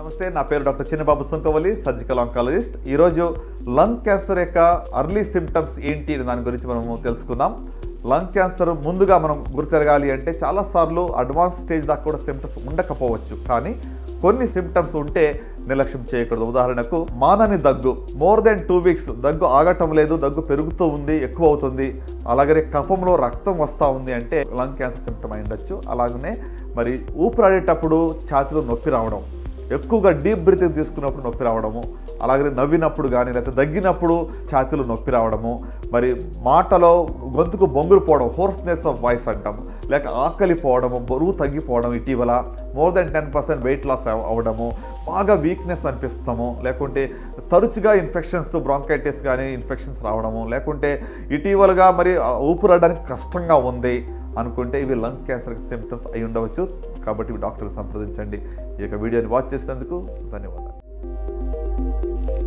నమస్తే నా పేరు doctor Chinnababu Sunkavali surgical oncologist ఈరోజు లంగ్ క్యాన్సర్ యొక్క అర్లీ సిమ్టమ్స్ ఏంటి అనే దాని గురించి మనము తెలుసుకుందాం లంగ్ క్యాన్సర్ ముందుగా మనం గుర్తెరగాలి అంటే చాలాసార్లు అడ్వాన్స్ స్టేజ్ దాకా కూడా సిమ్టమ్స్ ఉండకపోవచ్చు కానీ కొన్ని సిమ్టమ్స్ ఉంటే నిర్లక్ష్యం చేయకూడదు ఉదాహరణకు మానని దగ్గు మోర్ దెన్ టూ వీక్స్ దగ్గు ఆగటం లేదు దగ్గు పెరుగుతూ ఉంది ఎక్కువ అవుతుంది అలాగనే కఫంలో రక్తం వస్తూ ఉంది అంటే లంగ్ క్యాన్సర్ సిమ్టమ్ అయి ఉండొచ్చు అలాగనే మరి ఊపిరాడేటప్పుడు ఛాతిలో నొప్పి రావడం ఎక్కువగా డీప్ బ్రీతింగ్ తీసుకున్నప్పుడు నొప్పి రావడము అలాగే నవ్వినప్పుడు కానీ లేకపోతే దగ్గినప్పుడు ఛాతీలో నొప్పి రావడము మరి మాటలో గొంతుకు బొంగురు పోవడం హోర్స్నెస్ ఆఫ్ వాయిస్ అంటాం లేక ఆకలి పోవడము బరువు తగ్గిపోవడం ఇటీవల more than ten percent weight loss అవ్వడము బాగా వీక్నెస్ అనిపిస్తాము లేకుంటే తరచుగా ఇన్ఫెక్షన్స్ బ్రాంకైటిస్ కానీ ఇన్ఫెక్షన్స్ రావడము లేకుంటే ఇటీవలగా మరి ఊపిరాడడానికి కష్టంగా ఉంది అనుకుంటే ఇవి లంగ్ క్యాన్సర్ సిమ్టమ్స్ అయి ఉండవచ్చు కాబట్టి ఇవి డాక్టర్ని సంప్రదించండి ఈ యొక్క వీడియోని వాచ్ చేసినందుకు ధన్యవాదాలు